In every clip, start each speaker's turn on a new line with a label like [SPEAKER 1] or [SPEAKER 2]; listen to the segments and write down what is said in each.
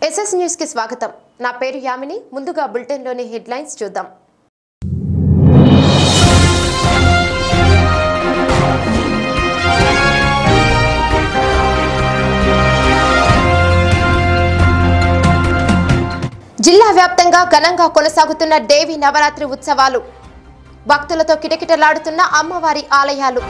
[SPEAKER 1] SS news కి స్వాగతం నా పేరు యామిని ముందుగా బులెటిన్లోని హెడ్లైన్స్ చూద్దాం జిల్లా వ్యాప్తంగా ఘనంగా కొనసాగుతున్న దేవి నవరాత్రి ఉత్సవాలు భక్తులతో కిటకిటలాడుతున్న అమ్మవారి ఆలయాలు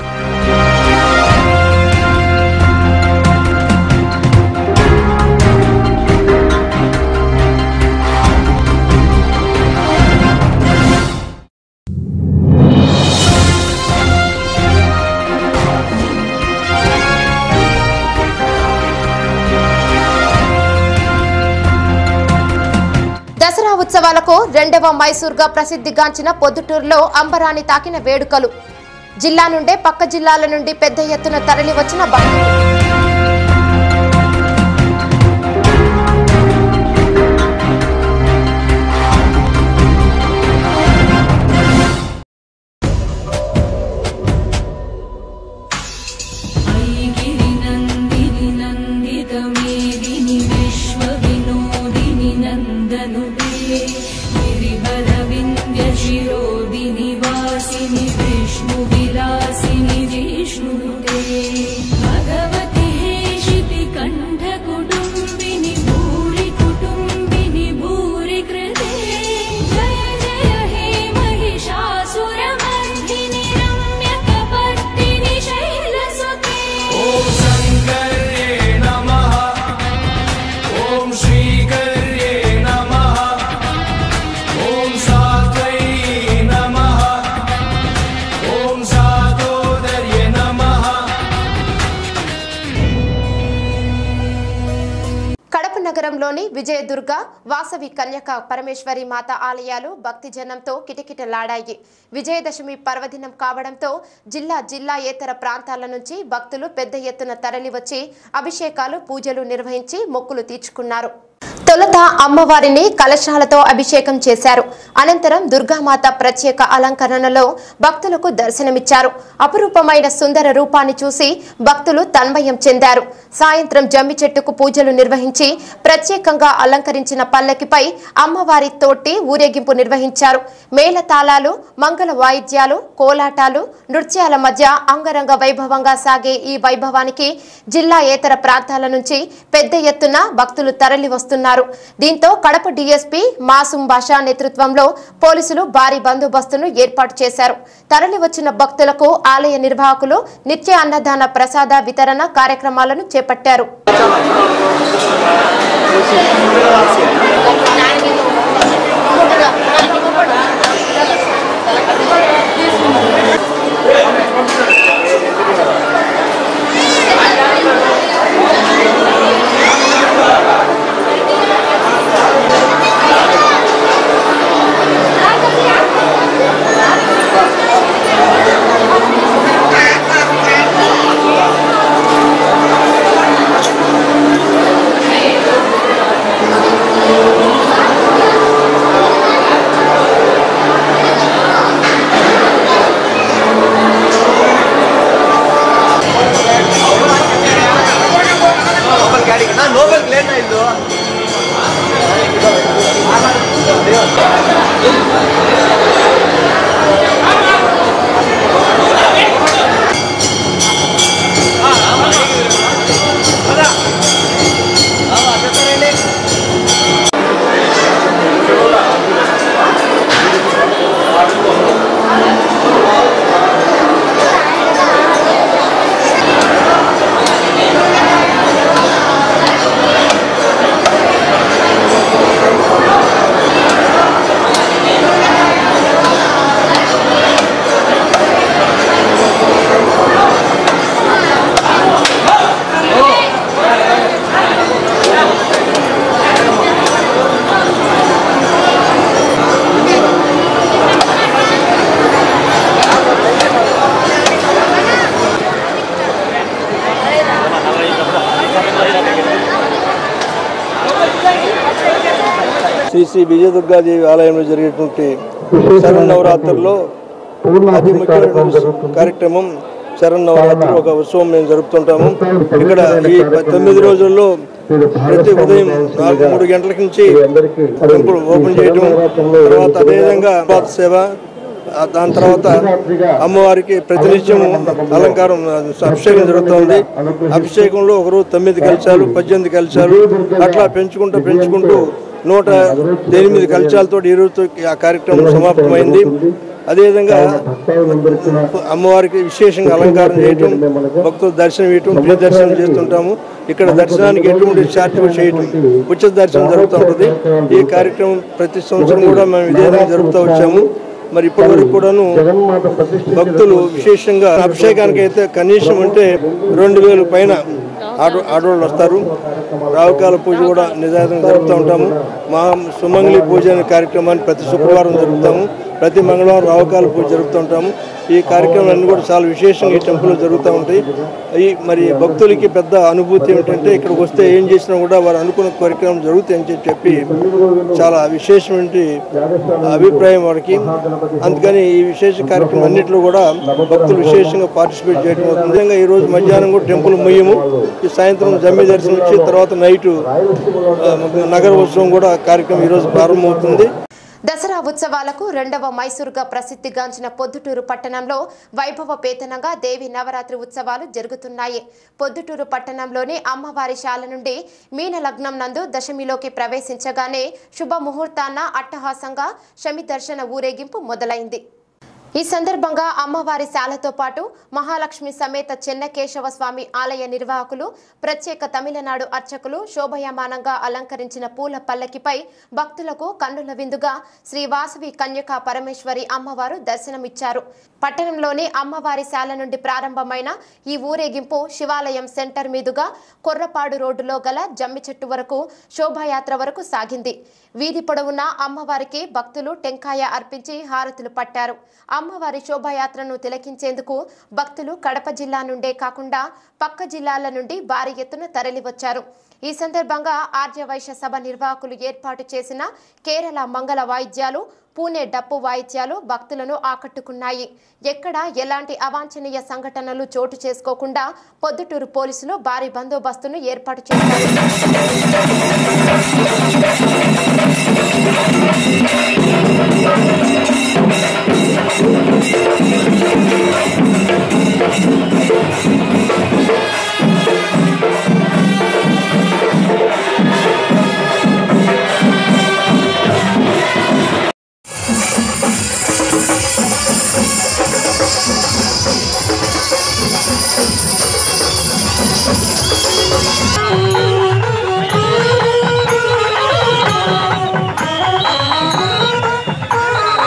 [SPEAKER 1] దసరా ఉత్సవాలకు రెండవ మైసూర్గా ప్రసిద్ధిగాంచిన పొద్దుటూరులో అంబరాన్ని తాకిన వేడుకలు జిల్లా నుండే పక్క జిల్లాల నుండి పెద్ద ఎత్తున తరలి వచ్చిన భక్తులు
[SPEAKER 2] गिरिनन्दिनि नन्दितमेदिनि विश्वविनोदिनि नन्दनुते गिरिवरविन्द्यशिरोदिनि वासिनि विष्णुविलासिनि जिष्णुनुते भगवति हेशिति कण्ठकुटुम्बिनि भूरि कुटुम्बिनि भूरि कृते जय जय हे महिषासुरमर्दिनि रम्यकपर्दिनि शैलसुते
[SPEAKER 3] ॐ शङ्कर्ये नमः ॐ श्रीकर्ये नमः ॐ सात्वै नमः ॐ सातोदर्ये नमः
[SPEAKER 1] కడప నగరంలోని విజయదుర్గ వాసవి కన్యక పరమేశ్వరి మాత ఆలయాలు భక్తి జనంతో కిటకిటలాడాయి విజయదశమి పర్వదినం కావడంతో జిల్లా జిల్లాయేతర ప్రాంతాల నుంచి భక్తులు పెద్ద ఎత్తున తరలివచ్చి అభిషేకాలు పూజలు నిర్వహించి మొక్కులు తీర్చుకున్నారు తొలుత అమ్మవారిని కలశాలతో అభిషేకం చేశారు అనంతరం దుర్గామాత ప్రత్యేక అలంకరణలో భక్తులకు దర్శనమిచ్చారు అపురూపమైన సుందర రూపాన్ని చూసి భక్తులు తన్మయం చెందారు సాయంత్రం జమ్మి చెట్టుకు పూజలు నిర్వహించి ప్రత్యేకంగా అలంకరించిన పల్లకిపై అమ్మవారి తోటి ఊరేగింపు నిర్వహించారు మేళతాళాలు మంగళ వాయిద్యాలు కోలాటాలు నృత్యాల మధ్య అంగరంగ వైభవంగా సాగే ఈ వైభవానికి జిల్లా ఏతర ప్రాంతాల నుంచి పెద్ద ఎత్తున భక్తులు తరలి వస్తున్నారు దీంతో కడప డీఎస్పీ మాసుం బాషా నేతృత్వంలో పోలీసులు భారీ బందోబస్తును ఏర్పాటు చేశారు తరలి వచ్చిన భక్తులకు ఆలయ నిర్వాహకులు నిత్య అన్నదాన ప్రసాద వితరణ కార్యక్రమాలను చేపట్టారు
[SPEAKER 4] శ్రీ శ్రీ విజయదుర్గాదేవి ఆలయంలో జరిగేటువంటి శరన్నవరాత్రుల్లో అతి ముఖ్యమైన కార్యక్రమం శరన్నవరాత్రి ఒక ఉత్సవం మేము జరుపుతుంటాము ఇక్కడ ఈ ప- తొమ్మిది రోజుల్లో ప్రతి ఉదయం నాలుగు మూడు గంటల నుంచి టెంపుల్ ఓపెన్ చేయడం తర్వాత అదేవిధంగా ప్రభాత సేవ ఆ దాని తర్వాత అమ్మవారికి ప్రతినిత్యం అలంకారం అభిషేకం జరుగుతుంది అభిషేకంలో ఒకరోజు తొమ్మిది కలశాలు పద్దెనిమిది కలశాలు అట్లా పెంచుకుంటూ పెంచుకుంటూ నూట ఎనిమిది కలశాలతో ఈ రోజుతో ఆ కార్యక్రమం సమాప్తమైంది అదేవిధంగా అమ్మవారికి విశేషంగా అలంకారం చేయటం భక్తులు దర్శనం ఇవ్వటం ఫ్రీ దర్శనం చేస్తుంటాము ఇక్కడ దర్శనానికి ఎటువంటి ఛార్జ్ చేయటం ఉచిత దర్శనం జరుగుతూ ఉంటుంది ఈ కార్యక్రమం ప్రతి సంవత్సరం కూడా మేము ఇదే విధంగా జరుపుతూ వచ్చాము మరి ఇప్పటి వరకు కూడాను భక్తులు విశేషంగా అభిషేకానికి అయితే కనీసం అంటే రెండు వేలు పైన ఆటో ఆటోళ్ళు వస్తారు రావుకాల పూజ కూడా నిదానంగా జరుపుతూ ఉంటాము మా సుమంగళి పూజ అనే కార్యక్రమాన్ని ప్రతి శుక్రవారం జరుపుతాము ప్రతి మంగళవారం రావుకాల పూజ జరుపుతూ ఉంటాము ఈ కార్యక్రమాలన్నీ కూడా చాలా విశేషంగా ఈ టెంపుల్లో జరుగుతూ ఉంటాయి ఈ మరి భక్తులకి పెద్ద అనుభూతి ఏమిటంటే ఇక్కడికి వస్తే ఏం చేసినా కూడా వారు అనుకున్న కార్యక్రమం జరుగుతాయని చెప్పి చెప్పి చాలా విశేషమైన అభిప్రాయం వారికి అందుకని ఈ విశేష కార్యక్రమం అన్నింటిలో కూడా భక్తులు విశేషంగా పార్టిసిపేట్ చేయడం అవుతుంది నిజంగా ఈ రోజు మధ్యాహ్నం కూడా టెంపుల్ ముయ్యము ఈ సాయంత్రం జమ్మి దర్శనం ఇచ్చి తర్వాత నైట్ నగర ఉత్సవం కూడా కార్యక్రమం ఈరోజు ప్రారంభమవుతుంది
[SPEAKER 1] దసరా ఉత్సవాలకు రెండవ మైసూరుగా ప్రసిద్ధిగాంచిన పొద్దుటూరు పట్టణంలో వైభవపేతనంగా దేవి నవరాత్రి ఉత్సవాలు జరుగుతున్నాయి పొద్దుటూరు పట్టణంలోని అమ్మవారి శాల నుండి మీన లగ్నం నందు దశమిలోకి ప్రవేశించగానే శుభముహూర్తాన్న అట్టహాసంగా శమి దర్శన ఊరేగింపు మొదలైంది ఈ సందర్భంగా అమ్మవారి శాలతో పాటు మహాలక్ష్మి సమేత చెన్నకేశవ స్వామి ఆలయ నిర్వాహకులు ప్రత్యేక తమిళనాడు అర్చకులు శోభయమానంగా అలంకరించిన పూల పల్లకిపై భక్తులకు కన్నుల విందుగా శ్రీ వాసవి కన్యకా పరమేశ్వరి అమ్మవారు దర్శనమిచ్చారు పట్టణంలోని అమ్మవారి శాల నుండి ప్రారంభమైన ఈ ఊరేగింపు శివాలయం సెంటర్ మీదుగా కొర్రపాడు రోడ్డులో గల జమ్మి చెట్టు వరకు శోభాయాత్ర వరకు సాగింది వీధి పొడవునా అమ్మవారికి భక్తులు టెంకాయ అర్పించి హారతులు పట్టారు అమ్మవారి శోభాయాత్రను తిలకించేందుకు భక్తులు కడప జిల్లా నుండే కాకుండా పక్క జిల్లాల నుండి భారీ ఎత్తున తరలివచ్చారు ఈ సందర్భంగా ఆర్యవైశ్య సభ నిర్వాహకులు ఏర్పాటు చేసిన కేరళ మంగళ వాయిద్యాలు పూణే డప్పు వాయిద్యాలు భక్తులను ఆకట్టుకున్నాయి ఎక్కడ ఎలాంటి అవాంఛనీయ సంఘటనలు చోటు చేసుకోకుండా పొద్దుటూరు పోలీసులు భారీ బందోబస్తును ఏర్పాటు చేశారు
[SPEAKER 2] ఆ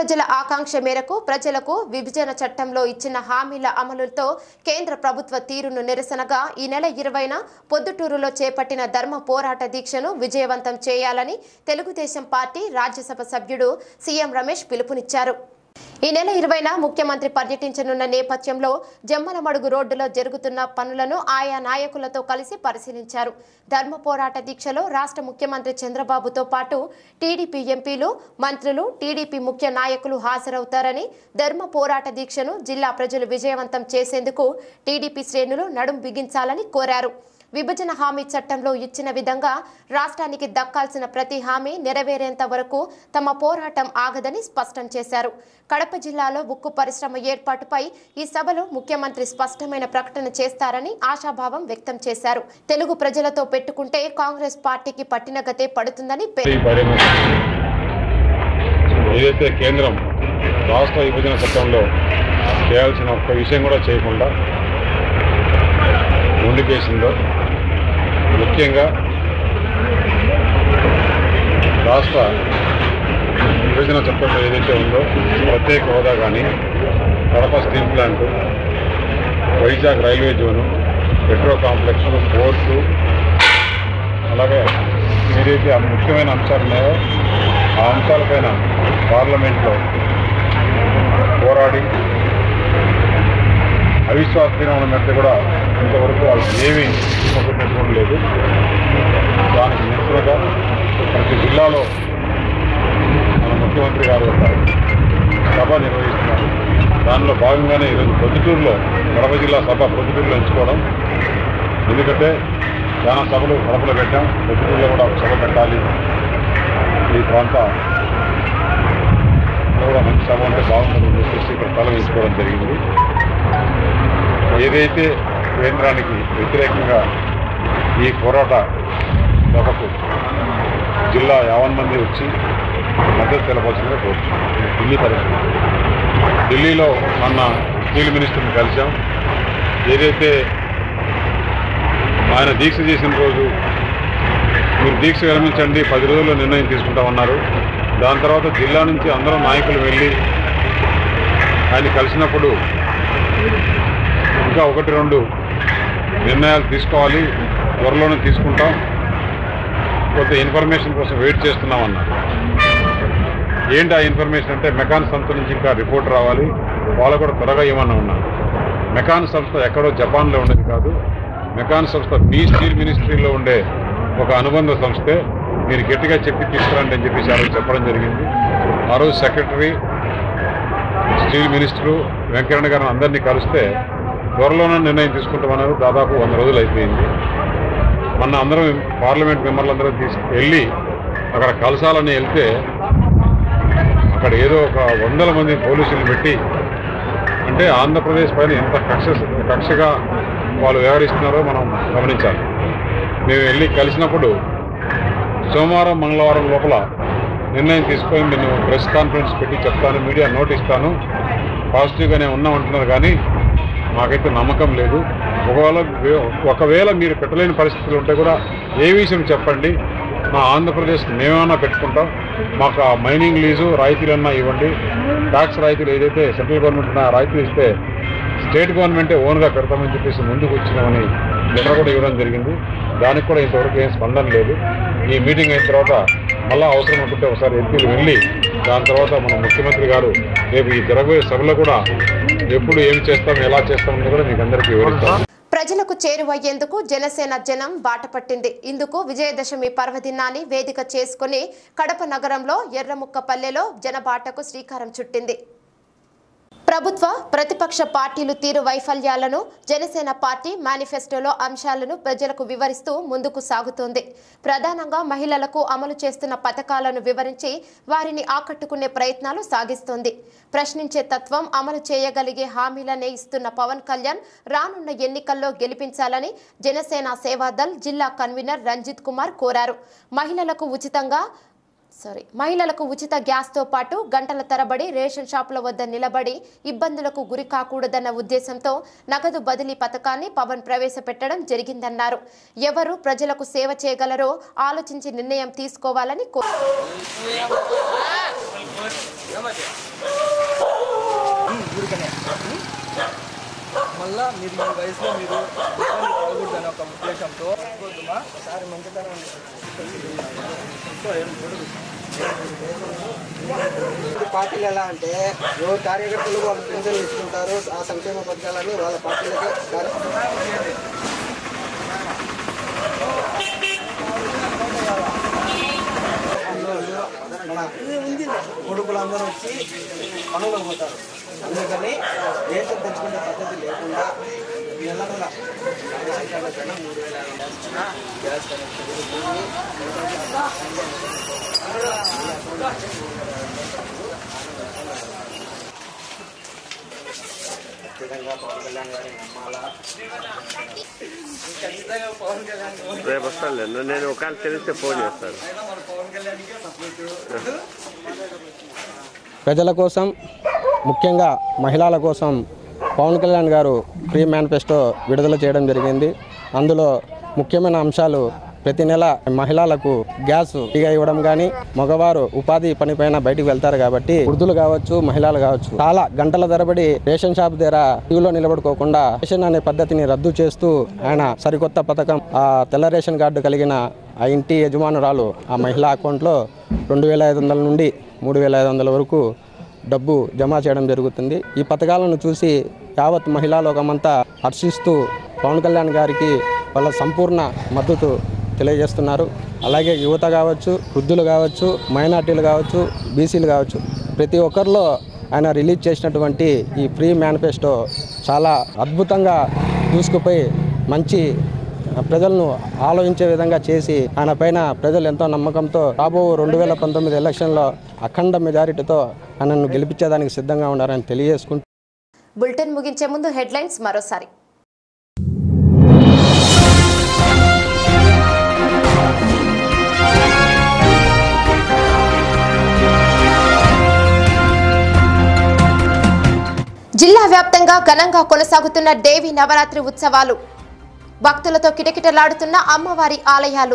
[SPEAKER 1] ప్రజల ఆకాంక్ష మేరకు ప్రజలకు విభజన చట్టంలో ఇచ్చిన హామీల అమలుతో కేంద్ర ప్రభుత్వ తీరును నిరసనగా ఈ నెల ఇరవైన పొద్దుటూరులో చేపట్టిన ధర్మ పోరాట దీక్షను విజయవంతం చేయాలని తెలుగుదేశం పార్టీ రాజ్యసభ సభ్యుడు సీఎం రమేష్ పిలుపునిచ్చారు ఈ నెల ఇరవైన ముఖ్యమంత్రి పర్యటించనున్న నేపథ్యంలో జమ్మలమడుగు రోడ్డులో జరుగుతున్న పనులను ఆయా నాయకులతో కలిసి పరిశీలించారు ధర్మ పోరాట దీక్షలో రాష్ట్ర ముఖ్యమంత్రి చంద్రబాబుతో పాటు టీడీపీ ఎంపీలు మంత్రులు టీడీపీ ముఖ్య నాయకులు హాజరవుతారని ధర్మ పోరాట దీక్షను జిల్లా ప్రజలు విజయవంతం చేసేందుకు టీడీపీ శ్రేణులు నడుం బిగించాలని కోరారు విభజన హామీ చట్టంలో ఇచ్చిన విధంగా రాష్ట్రానికి దక్కాల్సిన ప్రతి హామీ నెరవేరేంత వరకు తమ పోరాటం ఆగదని స్పష్టం చేశారు కడప జిల్లాలో ఉక్కు పరిశ్రమ ఏర్పాటుపై ఈ సభలో ముఖ్యమంత్రి స్పష్టమైన ప్రకటన చేస్తారని ఆశాభావం వ్యక్తం చేశారు తెలుగు ప్రజలతో పెట్టుకుంటే కాంగ్రెస్ పార్టీకి పట్టిన గతే పడుతుందని పేర్కొన్నారు
[SPEAKER 5] ఈ పరిమితి ఏదైతే కేంద్రం రాష్ట్ర విభజన చట్టంలో చేయాల్సిన ఒక్క విషయం కూడా చేయకుండా ముందుకేసిందో ముఖ్యంగా రాష్ట్ర విభజన చట్టంలో ఏదైతే ఉందో ప్రత్యేక హోదా కానీ Kadapa steel plant Vizag railway zone petro complex port అలాగే ఏదైతే ఆ ముఖ్యమైన అంశాలు ఉన్నాయో ఆ అంశాలపైన పార్లమెంట్లో పోరాడి అవిశ్వాస తీర్మానం మీద కూడా ఇంతవరకు వాళ్ళు ఏమీ చూపడం లేదు దానికి నిరసనగా ప్రతి జిల్లాలో మన ముఖ్యమంత్రి గారు ఒక సభ నిర్వహిస్తున్నారు దానిలో భాగంగానే ఈరోజు ప్రొద్దుటూరులో కడప జిల్లా సభ ప్రొద్దుటూరులో ఎంచుకోవడం ఎందుకంటే చాలా సభలు కడపలో పెట్టాం ప్రొద్దుటూరులో కూడా ఒక సభ పెట్టాలి ఈ ప్రాంత కూడా మంచి సభ ఉంటే బాగుంటుందని చెప్పేసి ఇక్కడ తల వేసుకోవడం జరిగింది ఏదైతే కేంద్రానికి వ్యతిరేకంగా ఈ పోరాట సభకు జిల్లా యావన్ మంది వచ్చి మద్దతు తెలపాల్సిందిగా కోరుతున్నాం ఢిల్లీ పరిస్థితి ఢిల్లీలో మొన్న స్టీల్ మినిస్టర్ని కలిసాం ఏదైతే ఆయన దీక్ష చేసిన రోజు మీరు దీక్ష విరమించండి పది రోజుల్లో నిర్ణయం తీసుకుంటామన్నారు దాని తర్వాత జిల్లా నుంచి అందరూ నాయకులు వెళ్ళి ఆయన కలిసినప్పుడు ఇంకా ఒకటి రెండు నిర్ణయాలు తీసుకోవాలి త్వరలోనే తీసుకుంటాం కొంత ఇన్ఫర్మేషన్ కోసం వెయిట్ చేస్తున్నామన్నారు ఏంటి ఆ ఇన్ఫర్మేషన్ అంటే మెకాన్ సంస్థ నుంచి ఇంకా రిపోర్ట్ రావాలి వాళ్ళు కూడా త్వరగా ఏమన్నా ఉన్నారు మెకాన్ సంస్థ ఎక్కడో జపాన్లో ఉండేది కాదు మెకాన్ సంస్థ మీ స్టీల్ మినిస్ట్రీలో ఉండే ఒక అనుబంధ సంస్థే మీరు గట్టిగా చెప్పి తీసుకురండి అని చెప్పేసి ఆ రోజు చెప్పడం జరిగింది ఆ రోజు సెక్రటరీ స్టీల్ మినిస్టరు వెంకయ్య గారిని అందరినీ కలిస్తే త్వరలోనే నిర్ణయం తీసుకుంటామన్నారు దాదాపు వంద రోజులు అయిపోయింది మొన్న అందరం పార్లమెంట్ మెంబర్లందరూ తీసుకు వెళ్ళి అక్కడ కలసాలని వెళ్తే అక్కడ ఏదో ఒక వందల మంది పోలీసులు పెట్టి అంటే ఆంధ్రప్రదేశ్ పైన ఎంత కక్ష కక్షగా వాళ్ళు వ్యవహరిస్తున్నారో మనం గమనించాలి మేము వెళ్ళి కలిసినప్పుడు సోమవారం మంగళవారం లోపల నిర్ణయం తీసుకొని నేను ప్రెస్ కాన్ఫరెన్స్ పెట్టి చెప్తాను మీడియా నోట్ ఇస్తాను పాజిటివ్గానే ఉన్నామంటున్నారు కానీ మాకైతే నమ్మకం లేదు ఒకవేళ ఒకవేళ మీరు పెట్టలేని పరిస్థితులు ఉంటే కూడా ఏ విషయం చెప్పండి మా ఆంధ్రప్రదేశ్ మేమేమన్నా పెట్టుకుంటాం మాకు ఆ మైనింగ్ లీజు రాయితీలన్నా ఇవ్వండి ట్యాక్స్ రాయితీలు ఏదైతే సెంట్రల్ గవర్నమెంట్ ఉన్న రాయితీలు ఇస్తే స్టేట్ గవర్నమెంటే ఓన్గా పెడతామని చెప్పేసి ముందుకు వచ్చినామని లెటర్ కూడా ఇవ్వడం జరిగింది దానికి కూడా ఇంతవరకు ఏం స్పందన లేదు ఈ మీటింగ్ అయిన తర్వాత మళ్ళీ అవసరం అనుకుంటే ఒకసారి ఎంపీలు వెళ్ళి దాని తర్వాత మన ముఖ్యమంత్రి గారు రేపు ఈ జరగబోయే సభలో కూడా ఎప్పుడు ఏం చేస్తాం ఎలా చేస్తామని కూడా మీకు అందరికీ వివరిస్తాం
[SPEAKER 1] ప్రజలకు చేరువయ్యేందుకు జనసేన జనం బాట పట్టింది ఇందుకు విజయదశమి పర్వదినాన్ని వేదిక చేసుకుని కడప నగరంలో ఎర్రముక్కపల్లెలో జనబాటకు శ్రీకారం చుట్టింది ప్రభుత్వ ప్రతిపక్ష పార్టీలు తీరు వైఫల్యాలను జనసేన పార్టీ మేనిఫెస్టోలో అంశాలను ప్రజలకు వివరిస్తూ ముందుకు సాగుతోంది ప్రధానంగా మహిళలకు అమలు చేస్తున్న పథకాలను వివరించి వారిని ఆకట్టుకునే ప్రయత్నాలు సాగిస్తోంది ప్రశ్నించే తత్వం అమలు చేయగలిగే హామీలనే ఇస్తున్న పవన్ కళ్యాణ్ రానున్న ఎన్నికల్లో గెలిపించాలని జనసేన సేవాదల్ జిల్లా కన్వీనర్ రంజిత్ కుమార్ కోరారు మహిళలకు ఉచితంగా సారీ మహిళలకు ఉచిత గ్యాస్తో పాటు గంటల తరబడి రేషన్ షాపుల వద్ద నిలబడి ఇబ్బందులకు గురి కాకూడదన్న ఉద్దేశంతో నగదు బదిలీ పథకాన్ని పవన్ ప్రవేశపెట్టడం జరిగిందన్నారు ఎవరు ప్రజలకు సేవ చేయగలరో ఆలోచించి నిర్ణయం తీసుకోవాలని కోరారు
[SPEAKER 6] ఊరికనే ఉం? మళ్ళా మీరు ఈ వయసులో మీరు ఇబ్బంది పడకూడదనే ఒక ఉద్దేశంతో వద్దమ్మా. ఒకసారి మంచితనం
[SPEAKER 7] ఇప్పుడు పార్టీలు ఎలా అంటే ఎవరు కార్యకర్తలు వాళ్ళు పెన్షన్లు ఇచ్చుకుంటారు ఆ సంక్షేమ పథకాలని వాళ్ళ పార్టీలకే కార్య- మన కొడుకులందరూ వచ్చి పనులకు పోతారు అందుకని దేశం తెచ్చుకునే పద్ధతి లేకుండా నెల నెల రేషన్ కార్డు కన్నా మూడు వేల ఐదు వందలు ఇచ్చినా గ్యాస్ కనెక్షన్ భూమి ఖచ్చితంగా పవన్ కళ్యాణ్ గారిని నమ్మాలా
[SPEAKER 6] ఖచ్చితంగా పవన్ కళ్యాణ్ గారు
[SPEAKER 8] రేపు వస్తాను నేను ఒకవేళ తెలిస్తే ఫోన్ చేస్తాను
[SPEAKER 6] అయినా మన పవన్ కళ్యాణ్కే సపోర్ట్
[SPEAKER 7] ప్రజల కోసం ముఖ్యంగా మహిళల కోసం పవన్ కళ్యాణ్ గారు ఫ్రీ మేనిఫెస్టో విడుదల చేయడం జరిగింది అందులో ముఖ్యమైన అంశాలు ప్రతి నెల మహిళలకు గ్యాస్ ఫ్రీగా ఇవ్వడం కానీ మగవారు ఉపాధి పనిపైన బయటికి వెళ్తారు కాబట్టి వృద్ధులు కావచ్చు మహిళలు కావచ్చు చాలా గంటల తరబడి రేషన్ షాప్ దగ్గర క్యూలో నిలబడుకోకుండా రేషన్ అనే పద్ధతిని రద్దు చేస్తూ ఆయన సరికొత్త పథకం ఆ తెల్ల రేషన్ కార్డు కలిగిన ఆ ఇంటి యజమానురాలు ఆ మహిళా అకౌంట్లో రెండు వేల ఐదు వందల నుండి మూడు వేల ఐదు వందల వరకు డబ్బు జమ చేయడం జరుగుతుంది ఈ పథకాలను చూసి యావత్ మహిళా లోకమంతా హర్షిస్తూ పవన్ కళ్యాణ్ గారికి వాళ్ళ సంపూర్ణ మద్దతు తెలియజేస్తున్నారు అలాగే యువత కావచ్చు వృద్ధులు కావచ్చు మైనార్టీలు కావచ్చు బీసీలు కావచ్చు ప్రతి ఒక్కరిలో ఆయన రిలీజ్ చేసినటువంటి ఈ ఫ్రీ మేనిఫెస్టో చాలా అద్భుతంగా దూసుకుపోయి మంచి ప్రజలను ఆలోచించే విధంగా చేసి ఆయన పైన ప్రజలు ఎంతో నమ్మకంతో రాబో రెండు వేల పంతొమ్మిది ఎలక్షన్లో అఖండ మెజారిటీతో ఆయనను గెలిపించేదానికి సిద్ధంగా ఉన్నారని తెలియజేసుకుంటూ
[SPEAKER 1] బులెటిన్ ముగించే ముందు హెడ్లైన్స్ మరోసారి జిల్లా వ్యాప్తంగా ఘనంగా కొనసాగుతున్న దేవి నవరాత్రి ఉత్సవాలు భక్తులతో కిటకిటలాడుతున్న అమ్మవారి ఆలయాలు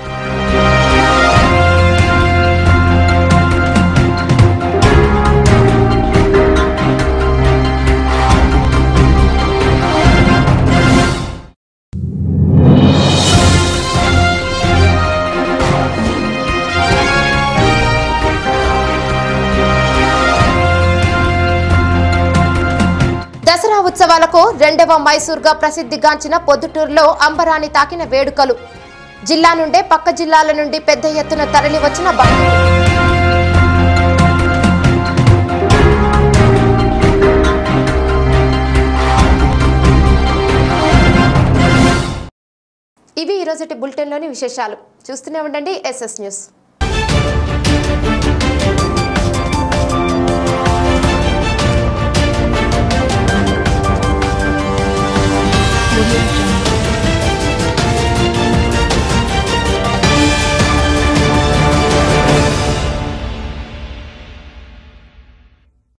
[SPEAKER 1] దసరా ఉత్సవాలకు రెండవ మైసూర్గా ప్రసిద్ధిగాంచిన పొద్దుటూరులో అంబరాన్ని తాకిన వేడుకలు జిల్లా నుండే పక్క జిల్లాల నుండి పెద్ద ఎత్తున తరలి వచ్చిన భక్తులు ఇవి ఈరోజుటి బులెటిన్లోని విశేషాలు చూస్తూనే ఉండండి ఎస్ఎస్ న్యూస్